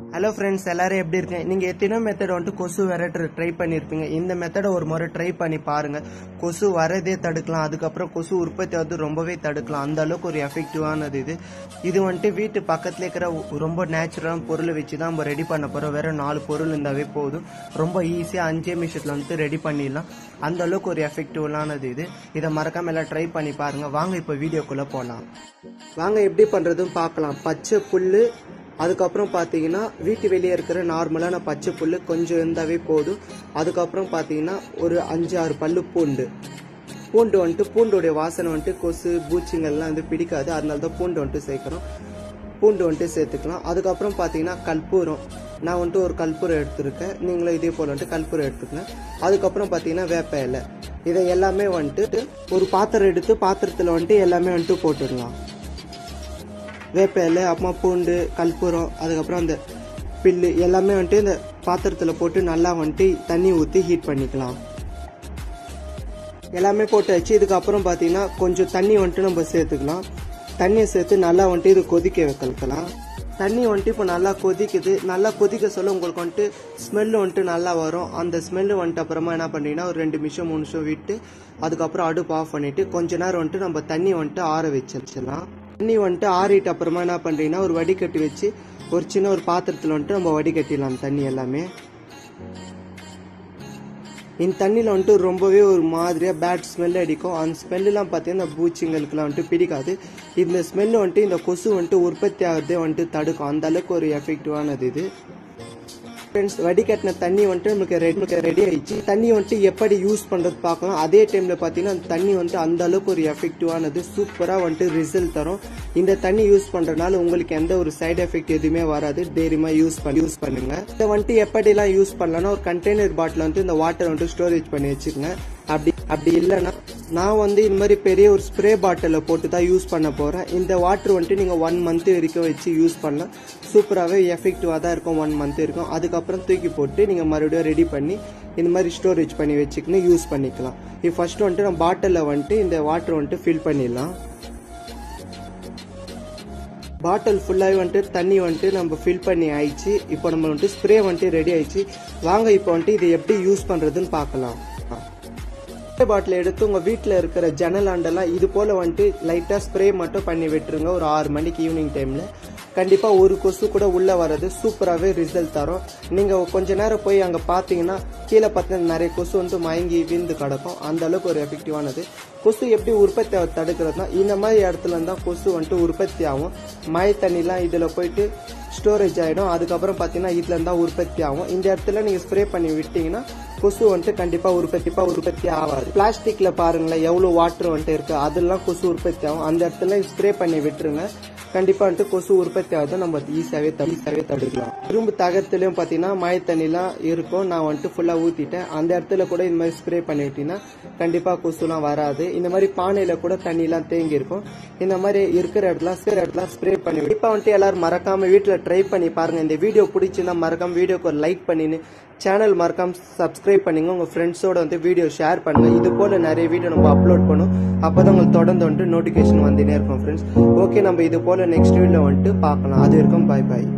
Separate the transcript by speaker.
Speaker 1: hello friends எல்லாரும் எப்படி இருக்கீங்க நீங்கள் எத்தனையோ மெத்தட் வந்துட்டு கொசு விரட்டுற ட்ரை பண்ணியிருப்பீங்க இந்த மெத்தடை ஒரு முறை ட்ரை பண்ணி பாருங்க கொசு வரதே தடுக்கலாம் அதுக்கப்புறம் கொசு உற்பத்தி ஆகுது ரொம்பவே தடுக்கலாம் அந்த அளவுக்கு ஒரு எஃபெக்டிவானது இது இது வந்துட்டு வீட்டு பக்கத்தில் இருக்கிற ரொம்ப நேச்சுரலான பொருளை வச்சு தான் நம்ம ரெடி பண்ண போகிறோம் வெறும் நாலு பொருள் இருந்தாவே போதும் ரொம்ப ஈஸியாக அஞ்சே நிமிஷத்தில் வந்துட்டு ரெடி பண்ணிடலாம் அந்த அளவுக்கு ஒரு எஃபெக்டிவானது இது இதை மறக்காம எல்லாம் ட்ரை பண்ணி பாருங்க வாங்க இப்போ வீடியோக்குள்ளே போகலாம் வாங்க எப்படி பண்ணுறதுன்னு பார்க்கலாம் பச்சை புல்லு அதுக்கப்புறம் பார்த்தீங்கன்னா வீட்டு வெளியே இருக்கிற நார்மலான பச்சை புல் கொஞ்சம் இருந்தாவே போதும் அதுக்கப்புறம் பார்த்தீங்கன்னா ஒரு அஞ்சு ஆறு பல்லு பூண்டு பூண்டு வந்துட்டு பூண்டோடைய வாசனை வந்துட்டு கொசு பூச்சிங்கள்லாம் வந்து பிடிக்காது அதனால தான் பூண்டு வந்துட்டு சேர்க்குறோம் பூண்டு வந்துட்டு சேர்த்துக்கலாம் அதுக்கப்புறம் பார்த்தீங்கன்னா கற்பூரம் நான் வந்துட்டு ஒரு கற்பூரம் எடுத்திருக்கேன் நீங்களும் இதே போல் வந்துட்டு கற்பூரம் எடுத்துக்கங்க அதுக்கப்புறம் பார்த்தீங்கன்னா வேப்ப இலை இதை எல்லாமே வந்துட்டு ஒரு பாத்திரம் எடுத்து பாத்திரத்தில் வந்துட்டு எல்லாமே வந்துட்டு போட்டுடலாம் வேப்ப இலை அப்புறமா பூண்டு கற்பூரம் அதுக்கப்புறம் அந்த பில்லு எல்லாமே வந்துட்டு இந்த பாத்திரத்தில் போட்டு நல்லா வந்துட்டு தண்ணி ஊற்றி ஹீட் பண்ணிக்கலாம் எல்லாமே போட்டு வச்சு இதுக்கப்புறம் பார்த்தீங்கன்னா கொஞ்சம் தண்ணி வந்துட்டு நம்ம சேர்த்துக்கலாம் தண்ணியை சேர்த்து நல்லா வந்துட்டு இது கொதிக்க வைக்கலாம் தண்ணி வந்துட்டு இப்போ நல்லா கொதிக்குது நல்லா கொதிக்க சொல்ல உங்களுக்கு வந்துட்டு ஸ்மெல்லு வந்துட்டு நல்லா வரும் அந்த ஸ்மெல்லு வந்துட்டு அப்புறமா என்ன பண்ணுறீங்கன்னா ஒரு ரெண்டு நிமிஷம் மூணு நிமிஷம் விட்டு அதுக்கப்புறம் அடுப்பு ஆஃப் பண்ணிட்டு கொஞ்ச நேரம் வந்துட்டு நம்ம தண்ணி வந்துட்டு ஆற வச்சிடலாம் தண்ணி வந்துட்டு ஆறிட்டு அப்புறமா என்ன பண்ணுறீங்கன்னா ஒரு வடிகட்டி வச்சு ஒரு சின்ன ஒரு பாத்திரத்தில் வந்துட்டு நம்ம வடிகட்டிடலாம் தண்ணி எல்லாமே இந்த தண்ணியில் வந்துட்டு ரொம்பவே ஒரு மாதிரியாக பேட் ஸ்மெல் அடிக்கும் அந்த ஸ்மெல்லாம் பார்த்தீங்கன்னா இந்த பூச்சிங்களுக்குலாம் வந்துட்டு பிடிக்காது இந்த ஸ்மெல் வந்துட்டு இந்த கொசு வந்துட்டு உற்பத்தி ஆகிறதே வந்துட்டு தடுக்கும் அந்த அளவுக்கு ஒரு எஃபெக்டிவானது இது ஃப்ரெண்ட்ஸ் வடிகட்டின தண்ணி வந்துட்டு நமக்கு ரெடி ரெடி ஆயிடுச்சு தண்ணி வந்துட்டு எப்படி யூஸ் பண்ணுறது பார்க்கலாம் அதே டைமில் பார்த்தீங்கன்னா அந்த தண்ணி வந்துட்டு அந்த அளவுக்கு ஒரு எஃபெக்டிவானது சூப்பராக வந்துட்டு ரிசல்ட் தரும் இந்த தண்ணி யூஸ் பண்ணுறதுனால உங்களுக்கு எந்த ஒரு சைடு எஃபெக்ட் எதுவுமே வராது தைரியமாக யூஸ் பண்ணி யூஸ் பண்ணுங்க இதை வந்துட்டு எப்படிலாம் யூஸ் பண்ணலாம்னா ஒரு கண்டெய்னர் பாட்டில் வந்துட்டு இந்த வாட்டர் வந்துட்டு ஸ்டோரேஜ் பண்ணி வச்சுக்கோங்க அப்படி அப்படி இல்லைன்னா நான் வந்து இந்த மாதிரி பெரிய ஒரு ஸ்ப்ரே பாட்டிலில் போட்டு தான் யூஸ் பண்ண போகிறேன் இந்த வாட்டர் வந்துட்டு நீங்கள் ஒன் மந்த் வரைக்கும் வச்சு யூஸ் பண்ணலாம் சூப்பராகவே எஃபெக்டிவாக தான் இருக்கும் ஒன் மந்த் இருக்கும் அதுக்கப்புறம் தூக்கி போட்டு நீங்கள் மறுபடியும் ரெடி பண்ணி இந்த மாதிரி ஸ்டோரேஜ் பண்ணி வச்சுக்கின்னு யூஸ் பண்ணிக்கலாம் இப்போ ஃபர்ஸ்ட் வந்துட்டு நம்ம பாட்டிலில் வந்துட்டு இந்த வாட்டர் வந்துட்டு ஃபில் பண்ணிடலாம் பாட்டில் ஃபுல்லாகவே வந்துட்டு தண்ணி வந்துட்டு நம்ம ஃபில் பண்ணி ஆயிடுச்சு இப்போ நம்ம வந்துட்டு ஸ்ப்ரே வந்துட்டு ரெடி ஆயிடுச்சு வாங்க இப்போ வந்துட்டு இதை எப்படி யூஸ் பண்ணுறதுன்னு பார்க்கலாம் ஸ்ப்ரே பாட்டில் எடுத்து உங்கள் வீட்டில் இருக்கிற ஜன்னல் ஆண்டெல்லாம் இது போல் வந்துட்டு லைட்டாக ஸ்ப்ரே மட்டும் பண்ணி விட்டுருங்க ஒரு ஆறு மணிக்கு ஈவினிங் டைமில் கண்டிப்பாக ஒரு கொசு கூட உள்ளே வர்றது சூப்பராகவே ரிசல்ட் தரும் நீங்கள் கொஞ்ச நேரம் போய் அங்கே பார்த்தீங்கன்னா கீழே பார்த்தீங்கன்னா நிறைய கொசு வந்துட்டு மயங்கி விந்து கிடக்கும் அந்த அளவுக்கு ஒரு எஃபெக்டிவானது கொசு எப்படி உற்பத்தி ஆக தடுக்கிறதுனா இந்த மாதிரி இடத்துல இருந்தால் கொசு வந்துட்டு உற்பத்தி ஆகும் மழை தண்ணிலாம் இதில் போயிட்டு ஸ்டோரேஜ் ஆகிடும் அதுக்கப்புறம் பார்த்தீங்கன்னா இதில் இருந்தால் உற்பத்தி ஆகும் இந்த இடத்துல நீங்கள் ஸ்ப்ரே பண்ணி விட்டீங்கன்னா கொசு வந்துட்டு கண்டிப்பாக உற்பத்திப்பா உற்பத்தி ஆகாது பிளாஸ்டிக்ல பாருங்களேன் எவ்வளோ வாட்டர் வந்துட்டு இருக்கு அதெல்லாம் கொசு உற்பத்தி ஆகும் அந்த இடத்துல ஸ்ப்ரே பண்ணி விட்டுருங்க கண்டிப்பா வந்துட்டு கொசு உற்பத்தி ஆகுது நம்ம ஈஸியாவே ஈஸியாவே தடுக்கலாம் இரும்பு தகரத்துலயும் பாத்தீங்கன்னா மழை தண்ணிலாம் இருக்கும் நான் வந்துட்டு ஃபுல்லா ஊத்திட்டேன் அந்த இடத்துல கூட இந்த மாதிரி ஸ்ப்ரே பண்ணி விட்டீங்கன்னா கண்டிப்பா கொசுலாம் வராது இந்த மாதிரி பானையில கூட தண்ணிலாம் தேங்கி இருக்கும் இந்த மாதிரி இருக்கிற இடத்துல இருக்கிற இடத்துல ஸ்ப்ரே பண்ணி கண்டிப்பா வந்துட்டு எல்லாரும் மறக்காம வீட்டுல ட்ரை பண்ணி பாருங்க இந்த வீடியோ பிடிச்சிருந்தா மறக்காம வீடியோக்கு ஒரு லைக் பண்ணின்னு சேனல் மறக்காம சப்ஸ்கிரைப் பண்ணுங்க உங்க ஃப்ரெண்ட்ஸோட வந்து வீடியோ ஷேர் பண்ணுங்க இது போல நிறைய வீடியோ நம்ம அப்லோட் பண்ணும் அப்பதான் உங்களுக்கு தொடர்ந்து வந்துட்டு நோட்டிபிகேஷன் வந்துனே இருக்கும் ஃப்ரெண்ட்ஸ் ஓகே நம்ம இது போல நெக்ஸ்ட் வீடியோ வந்துட்டு பார்க்கலாம் அது வரைக்கும் பாய் பாய்